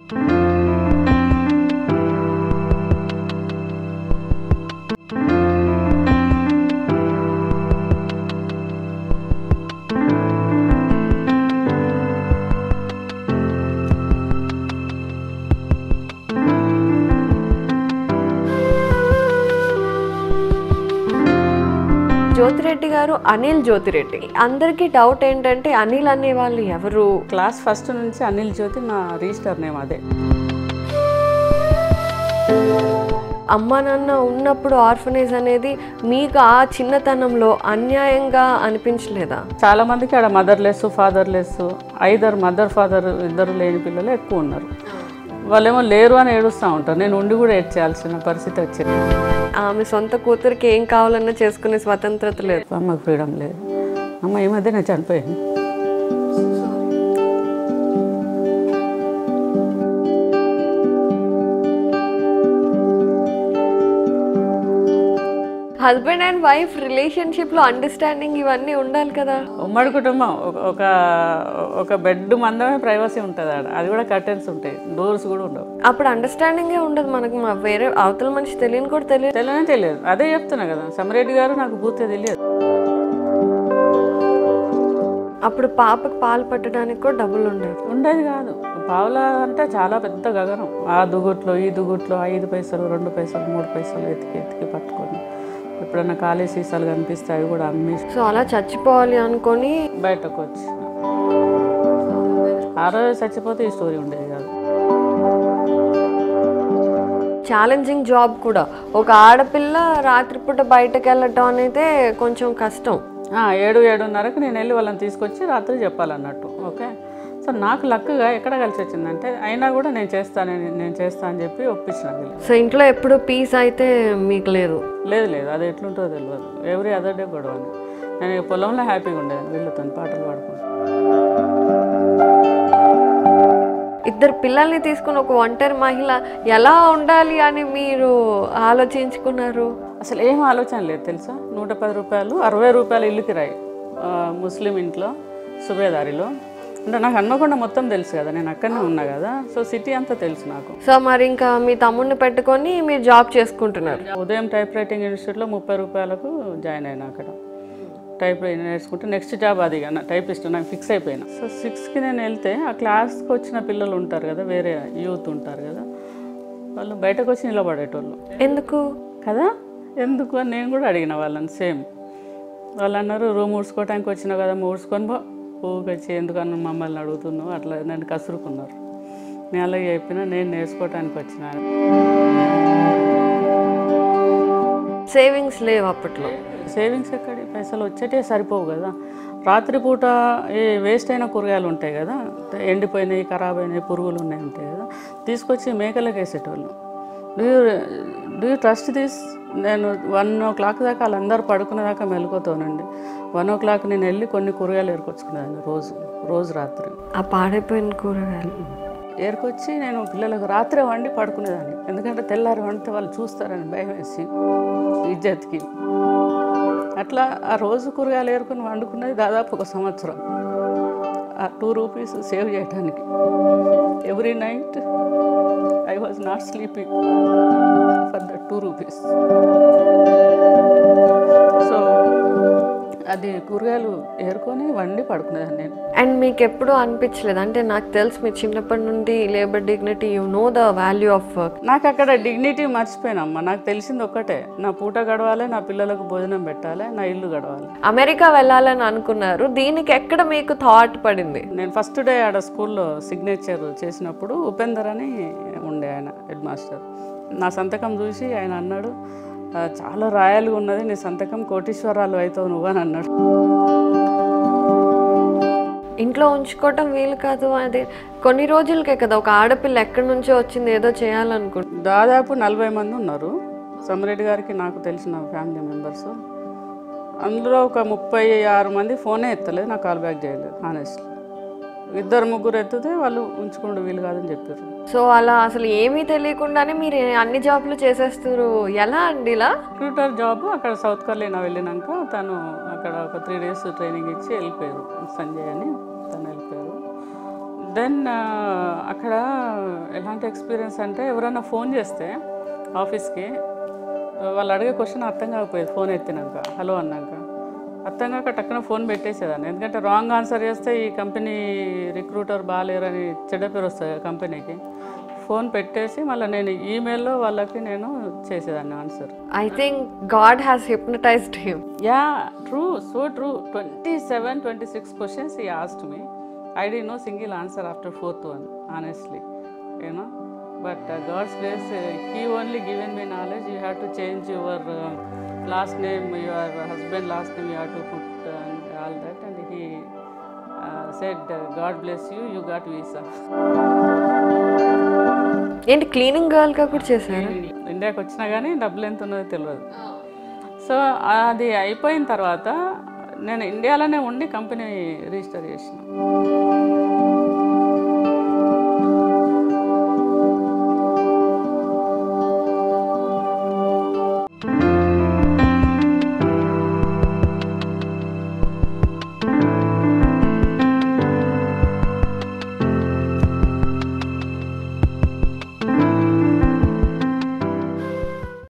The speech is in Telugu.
జ్యోతిరెడ్డి గారు అనిల్ జ్యోతిరెడ్డి అందరికీ డౌట్ ఏంటంటే అనిల్ అనే వాళ్ళు ఎవరు క్లాస్ ఫస్ట్ నుంచి అనిల్ జ్యోతి నా రిజిస్టర్ నేమ్ అదే అమ్మా నాన్న ఉన్నప్పుడు ఆర్ఫనేజ్ అనేది మీకు ఆ చిన్నతనంలో అన్యాయంగా అనిపించలేదా చాలా మందికి ఆడ motherless fatherless either mother father ఇద్దరు లేని పిల్లలు ఎక్కువ ఉన్నారు వాళ్ళేమో లేరు అని ఏడుస్తూ ఉంటారు నేను ఉండి కూడా ఏడ్చేయాల్సిన పరిస్థితి వచ్చింది ఆమె సొంత కూతురికి ఏం కావాలన్నా చేసుకునే స్వతంత్రత లేదు అమ్మకు ఫ్రీడమ్ లేదు అమ్మ ఈ మధ్య నేను చనిపోయాను హస్బెండ్ అండ్ వైఫ్ రిలేషన్షిప్ లో అండర్స్టాండింగ్ ఇవన్నీ ఉండాలి కదా ఉమ్మడి కుటుంబం ఒక- ఒక ఒక బెడ్ మందమే ప్రైవసీ ఉంటుంది ఆడ అది కూడా కర్టెన్స్ ఉంటాయి డోర్స్ కూడా ఉండవు అప్పుడు అండర్స్టాండింగే ఉండదు మనకు మా వేరే అవతల మనిషి తెలియని కూడా తెలియదు తెలియనే తెలియదు అదే చెప్తున్నా కదా సమరెడ్డి గారు నాకు పూర్తిగా తెలియదు అప్పుడు పాపకు పాలు పట్టడానికి కూడా డబ్బులు ఉండేవి ఉండేది కాదు పావులా అంటే చాలా పెద్ద గగనం ఆ దుగుట్లో ఈ దుగుట్లో ఐదు పైసలు రెండు పైసలు మూడు పైసలు ఎతికి ఎతికి పట్టుకొని ఎప్పుడన్నా ఖాళీ సీసాలు కనిపిస్తే అవి కూడా అమ్మేసి సో అలా చచ్చిపోవాలి అనుకొని బయటకు వచ్చి ఆ రోజు చచ్చిపోతే ఈ స్టోరీ ఉండేది కాదు ఛాలెంజింగ్ జాబ్ కూడా ఒక ఆడపిల్ల రాత్రిపూట బయటకు వెళ్ళటం అనేది కొంచెం కష్టం ఆ, ఏడు ఏడున్నరకు నేను వెళ్ళి వాళ్ళని తీసుకొచ్చి రాత్రి చెప్పాలన్నట్టు ఓకే సో నాకు లక్గా ఎక్కడ కలిసి వచ్చిందంటే అయినా కూడా నేను చేస్తాను నేను చేస్తాను అని చెప్పి ఒప్పించిన వీళ్ళు సో ఇంట్లో ఎప్పుడు పీస్ అయితే మీకు లేదు లేదు లేదు అది ఎట్లుంటుందో తెలియదు ఎవ్రీ అదర్ డే గొడవ నేను ఈ పొలంలో హ్యాపీగా ఉండేది వీళ్ళతో పాటలు పాడుకుంటూ ఇద్దరు పిల్లల్ని తీసుకుని ఒక ఒంటరి మహిళ ఎలా ఉండాలి అని మీరు ఆలోచించుకున్నారు అసలు ఏం ఆలోచన లేదు తెలుసా నూట పది రూపాయలు అరవై రూపాయలు ఇల్లు కిరాయి ఆ, ముస్లిం ఇంట్లో సుబేదారిలో అంటే నాకు హన్మకొండ మొత్తం తెలుసు కదా నేను అక్కడనే ఉన్నా కదా సో సిటీ అంతా తెలుసు నాకు సో మరి ఇంకా మీ తమ్ముడిని పెట్టుకొని మీరు జాబ్ చేసుకుంటున్నారు ఉదయం టైప్ రైటింగ్ ఇన్స్టిట్యూట్లో ముప్పై రూపాయలకు జాయిన్ అయినా అక్కడ టైప్ రైటింగ్ నేర్చుకుంటే నెక్స్ట్ జాబ్ అది నా టైపిస్ట్ నాకు ఫిక్స్ అయిపోయినా సో సిక్స్కి నేను వెళ్తే ఆ క్లాస్కి వచ్చిన పిల్లలు ఉంటారు కదా వేరే యూత్ ఉంటారు కదా వాళ్ళు బయటకు వచ్చి నిలబడేటోళ్ళు ఎందుకు కదా ఎందుకు అని నేను కూడా అడిగిన వాళ్ళని సేమ్ వాళ్ళు అన్నారు రూమ్ ఊడ్చుకోవడానికి వచ్చినావు కదా ఊడ్చుకొని పో ఊకొచ్చి ఎందుకన్నా మమ్మల్ని అడుగుతున్నావు అట్లా నన్ను కసురుకున్నారు నేను అలాగే చెప్పిన నేను నేర్చుకోవడానికి వచ్చినాను సేవింగ్స్ లేవు అప్పట్లో సేవింగ్స్ ఎక్కడి పైసలు వచ్చేటే సరిపోవు కదా రాత్రిపూట ఈ వేస్ట్ అయిన కూరగాయలు ఉంటాయి కదా ఎండిపోయినాయి ఖరాబ్ అయినాయి పురుగులు ఉన్నాయి ఉంటాయి కదా తీసుకొచ్చి మేకలకు వేసేటోళ్ళు do you do you trust this నేను వన్ ఓ క్లాక్ దాకా వాళ్ళందరూ పడుకునే దాకా మెలుకుతానండి వన్ ఓ క్లాక్ నేను వెళ్ళి కొన్ని కూరగాయలు ఏరుకొచ్చుకునేదాన్ని రోజు రోజు రాత్రి ఆ పాడైపోయిన కూరగాయలు ఏరుకొచ్చి నేను పిల్లలకు రాత్రే వండి పడుకునేదాన్ని ఎందుకంటే తెల్లారి వండితే వాళ్ళు చూస్తారని భయం వేసి ఇజ్జత్కి అట్లా ఆ రోజు కూరగాయలు ఏరుకుని వండుకున్నది దాదాపు ఒక సంవత్సరం ఆ టూ రూపీస్ సేవ్ చేయడానికి every night I was not sleeping for the two rupees so అది కూరగాయలు ఏరుకొని వండి పడుకునేదాన్ని నేను అండ్ మీకు ఎప్పుడు అనిపించలేదు అంటే నాకు తెలుసు మీరు చిన్నప్పటి నుండి labour dignity you know the value of work నాకు అక్కడ డిగ్నిటీ మర్చిపోయినమ్మా నాకు తెలిసింది ఒక్కటే నా పూట గడవాలి నా పిల్లలకు భోజనం పెట్టాలి నా ఇల్లు గడవాలి అమెరికా వెళ్ళాలని అనుకున్నారు దీనికి ఎక్కడ మీకు థాట్ పడింది నేను ఫస్ట్ డే ఆడ స్కూల్లో సిగ్నేచర్ చేసినప్పుడు ఉపేందర్ అని ఉండే ఆయన హెడ్ మాస్టర్ నా సంతకం చూసి ఆయన అన్నాడు "ఆ, చాలా రాయల్గా ఉన్నది నీ సంతకం కోటీశ్వరాలు అవుతావు నువ్వు అని అన్నాడు ఇంట్లో ఉంచుకోవటం వీలు కాదు అది కొన్ని రోజులకే కదా ఒక ఆడపిల్ల ఎక్కడి నుంచో వచ్చింది ఏదో చేయాలనుకుంటుంది దాదాపు నలభై మంది ఉన్నారు సమ్మరెడ్డి గారికి నాకు తెలిసిన ఫ్యామిలీ మెంబర్స్ అందులో ఒక ముప్పై ఆరు మంది ఫోనే ఎత్తలేదు నాకు కాల్ బ్యాక్ చేయలేదు ఆనెస్ట్లీ ఇద్దరు ముగ్గురు ఎత్తితే వాళ్ళు ఉంచుకుంటూ వీలు కాదని చెప్పారు సో అలా అసలు ఏమీ తెలియకుండానే మీరు అన్ని జాబ్లు చేసేస్తారు ఎలా అండి ఇలా రిక్రూటర్ జాబ్ అక్కడ సౌత్ కర్లీనా వెళ్ళినాక తను అక్కడ ఒక త్రీ డేస్ ట్రైనింగ్ ఇచ్చి వెళ్ళిపోయారు సంజయ్ అని తను వెళ్ళిపోయారు దెన్ అక్కడ ఎలాంటి ఎక్స్పీరియన్స్ అంటే ఎవరైనా ఫోన్ చేస్తే ఆఫీస్కి వాళ్ళు అడిగే క్వశ్చన్ అర్థం కాకపోయేది ఫోన్ ఎత్తినాక హలో అన్నాక అర్థం కాక టక్కున ఫోన్ పెట్టేసేదాన్ని ఎందుకంటే రాంగ్ ఆన్సర్ చేస్తే ఈ కంపెనీ రిక్రూటర్ బాగాలేరని చెడ్డ పేరు వస్తుంది కంపెనీకి ఫోన్ పెట్టేసి మళ్ళీ నేను ఈమెయిల్లో వాళ్ళకి నేను చేసేదాన్ని answer I think God has hypnotised him yeah true so true twenty seven twenty six questions he asked me I did no single answer after fourth one honestly you know but God's grace he only given me knowledge you have to change your last name your husband last name you have to put all that and he said God bless you you got visa ఏంటి క్లీనింగ్ గర్ల్గా కూడా చేశారు ఇండియాకి వచ్చినా కానీ డబ్బులు ఎంత ఉన్నదో తెలియదు సో అది అయిపోయిన తర్వాత నేను ఇండియాలోనే ఉండి కంపెనీ రిజిస్టర్ చేసిన